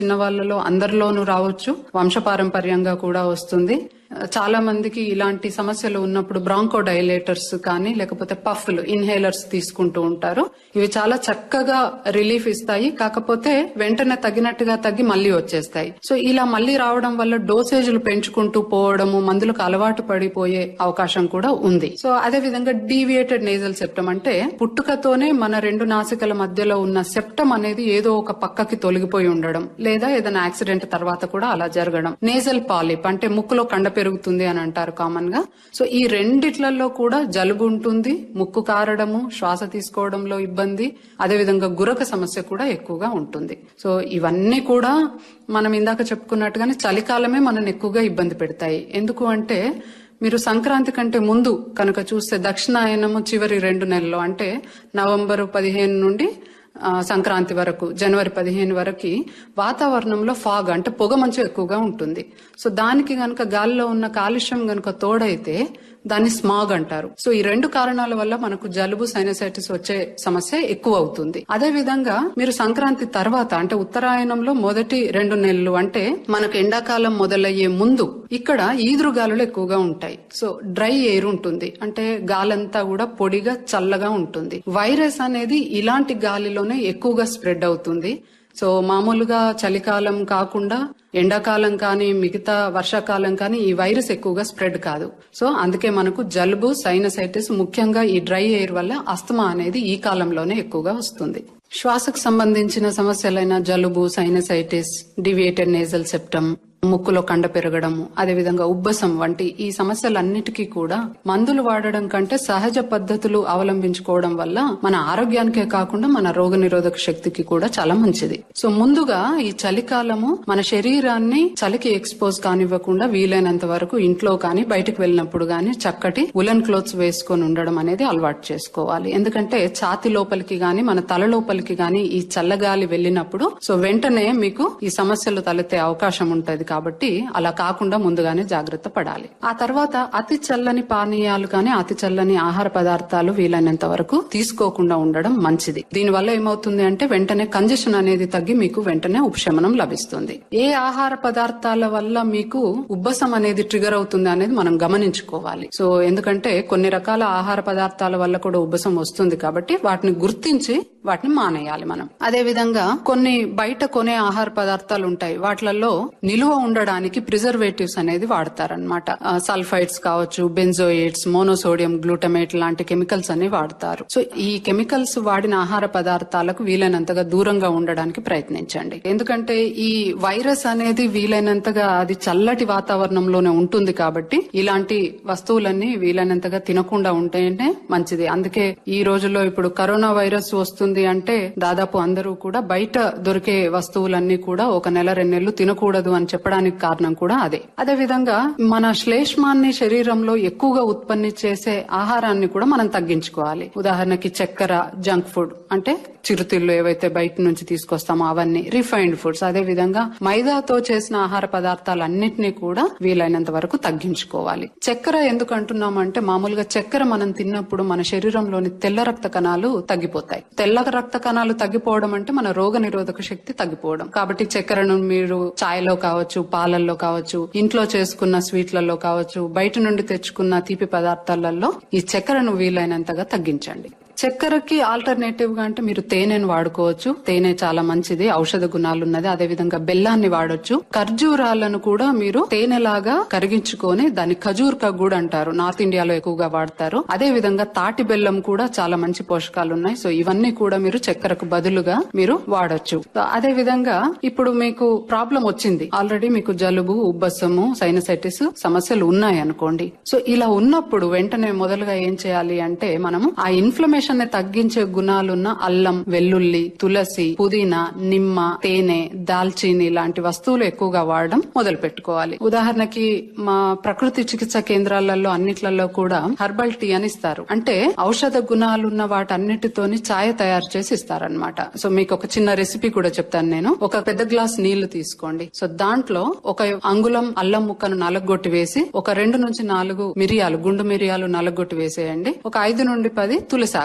చిన్న వాళ్ళలో అందరిలోనూ రావచ్చు వంశపారంపర్యంగా కూడా వస్తుంది చాలా మందికి ఇలాంటి సమస్యలు ఉన్నప్పుడు బ్రాంకో డైలేటర్స్ కానీ లేకపోతే పఫ్లు ఇన్హేలర్స్ తీసుకుంటూ ఉంటారు ఇవి చాలా చక్కగా రిలీఫ్ ఇస్తాయి కాకపోతే వెంటనే తగినట్టుగా తగ్గి మళ్ళీ వచ్చేస్తాయి సో ఇలా మళ్ళీ రావడం వల్ల డోసేజీలు పెంచుకుంటూ పోవడము మందులకు అలవాటు పడిపోయే అవకాశం కూడా ఉంది సో అదే విధంగా డీవియేటెడ్ నేజల్ సెప్టమ్ అంటే పుట్టుకతోనే మన రెండు నాసికల మధ్యలో ఉన్న సెప్టమ్ అనేది ఏదో ఒక పక్కకి తొలగిపోయి ఉండడం లేదా ఏదైనా యాక్సిడెంట్ తర్వాత కూడా అలా జరగడం నేజల్ పాలిప్ అంటే ముక్కులో కండ పెరుగుతుంది అని అంటారు కామన్ గా సో ఈ రెండిట్లలో కూడా జలుబు ఉంటుంది ముక్కు కారడము శ్వాస తీసుకోవడంలో ఇబ్బంది అదేవిధంగా గురక సమస్య కూడా ఎక్కువగా ఉంటుంది సో ఇవన్నీ కూడా మనం ఇందాక చెప్పుకున్నట్టుగానే చలికాలమే మనల్ని ఎక్కువగా ఇబ్బంది పెడతాయి ఎందుకు అంటే మీరు సంక్రాంతి కంటే ముందు కనుక చూస్తే దక్షిణాయనము చివరి రెండు నెలలు అంటే నవంబరు పదిహేను నుండి ఆ, సంక్రాంతి వరకు జనవరి పదిహేను వరకు వాతావరణంలో ఫాగ్ అంటే పొగ మంచు ఎక్కువగా ఉంటుంది సో దానికి గనక గాలిలో ఉన్న కాలుష్యం గనక తోడైతే దాన్ని స్మాగ్ అంటారు సో ఈ రెండు కారణాల వల్ల మనకు జలుబు సైనసైటిస్ వచ్చే సమస్య ఎక్కువ అవుతుంది అదే విధంగా మీరు సంక్రాంతి తర్వాత అంటే ఉత్తరాయణంలో మొదటి రెండు నెలలు అంటే మనకు ఎండాకాలం మొదలయ్యే ముందు ఇక్కడ ఈదురు గాలులు ఎక్కువగా ఉంటాయి సో డ్రై ఎయిర్ ఉంటుంది అంటే గాలంతా కూడా పొడిగా చల్లగా ఉంటుంది వైరస్ అనేది ఇలాంటి గాలిలోనే ఎక్కువగా స్ప్రెడ్ అవుతుంది సో మామూలుగా చలికాలం కాకుండా ఎండాకాలం కానీ మిగతా వర్షాకాలం కానీ ఈ వైరస్ ఎక్కువగా స్ప్రెడ్ కాదు సో అందుకే మనకు జలుబు సైనసైటిస్ ముఖ్యంగా ఈ డ్రై ఎయిర్ వల్ల అస్తమా అనేది ఈ కాలంలోనే ఎక్కువగా వస్తుంది శ్వాసకు సంబంధించిన సమస్యలైన జలుబు సైనసైటిస్ డివియేటెడ్ నేజల్ సెప్టమ్ ముక్కులో కండ పెరగడము అదేవిధంగా ఉబ్బసం వంటి ఈ సమస్యలన్నిటికీ కూడా మందులు వాడడం కంటే సహజ పద్ధతులు అవలంబించుకోవడం వల్ల మన ఆరోగ్యానికే కాకుండా మన రోగ నిరోధక శక్తికి కూడా చాలా మంచిది సో ముందుగా ఈ చలికాలము మన శరీరాన్ని చలికి ఎక్స్పోజ్ కానివ్వకుండా వీలైనంత వరకు ఇంట్లో కానీ బయటకు వెళ్ళినప్పుడు గానీ చక్కటి ఉలెన్ క్లోత్స్ వేసుకొని ఉండడం అనేది అలవాటు చేసుకోవాలి ఎందుకంటే ఛాతి లోపలికి గాని మన తల లోపలికి గాని ఈ చల్లగాలి వెళ్ళినప్పుడు సో వెంటనే మీకు ఈ సమస్యలు తలెత్తే అవకాశం ఉంటది కాబట్టి అలా కాకుండా ముందుగానే జాగ్రత్త పడాలి ఆ తర్వాత అతి చల్లని పానీయాలు కానీ అతి చల్లని ఆహార పదార్థాలు వీలైనంత వరకు తీసుకోకుండా ఉండడం మంచిది దీని వల్ల ఏమవుతుంది అంటే వెంటనే కంజెషన్ అనేది తగ్గి మీకు వెంటనే ఉపశమనం లభిస్తుంది ఏ ఆహార పదార్థాల వల్ల మీకు ఉబ్బసం అనేది ట్రిగర్ అవుతుంది అనేది మనం గమనించుకోవాలి సో ఎందుకంటే కొన్ని రకాల ఆహార పదార్థాల వల్ల కూడా ఉబ్బసం వస్తుంది కాబట్టి వాటిని గుర్తించి వాటిని మానేయాలి మనం అదే విధంగా కొన్ని బయట కొనే ఆహార పదార్థాలు ఉంటాయి వాటిలలో నిలువ ఉండడానికి ప్రిజర్వేటివ్స్ అనేది వాడతారనమాట సల్ఫైడ్స్ కావచ్చు బెంజోయిడ్స్ మోనోసోడియం గ్లూటమేట్ లాంటి కెమికల్స్ అన్ని వాడతారు సో ఈ కెమికల్స్ వాడిన ఆహార పదార్థాలకు వీలైనంతగా దూరంగా ఉండడానికి ప్రయత్నించండి ఎందుకంటే ఈ వైరస్ అనేది వీలైనంతగా అది చల్లటి వాతావరణంలోనే ఉంటుంది కాబట్టి ఇలాంటి వస్తువులన్నీ వీలైనంతగా తినకుండా ఉంటేనే మంచిది అందుకే ఈ రోజుల్లో ఇప్పుడు కరోనా వైరస్ వస్తుంది అంటే దాదాపు అందరూ కూడా బయట దొరికే వస్తువులన్నీ కూడా ఒక నెల రెండు నెలలు తినకూడదు అని చెప్పడానికి కారణం కూడా అదే అదే విధంగా మన శ్లేష్మాన్ని శరీరంలో ఎక్కువగా ఉత్పత్తి చేసే ఆహారాన్ని కూడా మనం తగ్గించుకోవాలి ఉదాహరణకి చక్కెర జంక్ ఫుడ్ అంటే చిరుతిళ్ళు ఏవైతే బయట నుంచి తీసుకొస్తామో అవన్నీ రిఫైన్డ్ ఫుడ్స్ అదే విధంగా మైదాతో చేసిన ఆహార పదార్థాలన్నింటినీ కూడా వీలైనంత వరకు తగ్గించుకోవాలి చక్కెర ఎందుకు అంటున్నామంటే మామూలుగా చక్కెర మనం తిన్నప్పుడు మన శరీరంలోని తెల్ల రక్త కణాలు తగ్గిపోతాయి తెల్ల రక్త కణాలు తగ్గిపోవడం అంటే మన రోగ నిరోధక శక్తి తగ్గిపోవడం కాబట్టి చక్కెరను మీరు ఛాయ్లో కావచ్చు పాలల్లో కావచ్చు ఇంట్లో చేసుకున్న స్వీట్లలో కావచ్చు బయట నుండి తెచ్చుకున్న తీపి పదార్థాలలో ఈ చక్కెరను వీలైనంతగా తగ్గించండి చక్కెరకి ఆల్టర్నేటివ్ గా అంటే మీరు తేనెను వాడుకోవచ్చు తేనె చాలా మంచిది ఔషధ గుణాలు ఉన్నది అదే విధంగా బెల్లాన్ని వాడొచ్చు ఖర్జూరాలను కూడా మీరు తేనెలాగా కరిగించుకొని దాన్ని ఖజూర్ కా కూడా అంటారు నార్త్ ఇండియాలో ఎక్కువగా వాడతారు అదే విధంగా తాటి బెల్లం కూడా చాలా మంచి పోషకాలు ఉన్నాయి సో ఇవన్నీ కూడా మీరు చక్కెరకు బదులుగా మీరు వాడొచ్చు సో అదే విధంగా ఇప్పుడు మీకు ప్రాబ్లం వచ్చింది ఆల్రెడీ మీకు జలుబు ఉబ్బసము సైనసైటిస్ సమస్యలు ఉన్నాయి అనుకోండి సో ఇలా ఉన్నప్పుడు వెంటనే మొదలుగా ఏం చేయాలి అంటే మనము ఆ ఇన్ఫ్లమేషన్ ని తగ్గించే గుణాలున్న అల్లం వెల్లుల్లి తులసి పుదీనా నిమ్మ తేనె దాల్చీని లాంటి వస్తువులు ఎక్కువగా వాడడం మొదలు పెట్టుకోవాలి ఉదాహరణకి మా ప్రకృతి చికిత్స కేంద్రాలలో అన్నిట్లలో కూడా హర్బల్ టీ అని ఇస్తారు అంటే ఔషధ గుణాలున్న వాటన్నిటితోని ఛాయ్ తయారు చేసి ఇస్తారనమాట సో మీకు ఒక చిన్న రెసిపీ కూడా చెప్తాను నేను ఒక పెద్ద గ్లాస్ నీళ్లు తీసుకోండి సో దాంట్లో ఒక అంగుళం అల్లం ముక్కను నలగొట్టి వేసి ఒక రెండు నుంచి నాలుగు మిరియాలు గుండు మిరియాలు నలగొట్టి వేసేయండి ఒక ఐదు నుండి పది తులసాకులు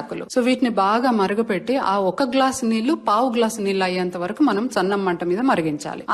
ఆకులు సో వీటిని బాగా మరగపెట్టి ఆ ఒక గ్లాస్ నీళ్లు పావు గ్లాస్ నీళ్లు అయ్యేంత వరకు మనం సన్నం మంట మీద మరిగించాలి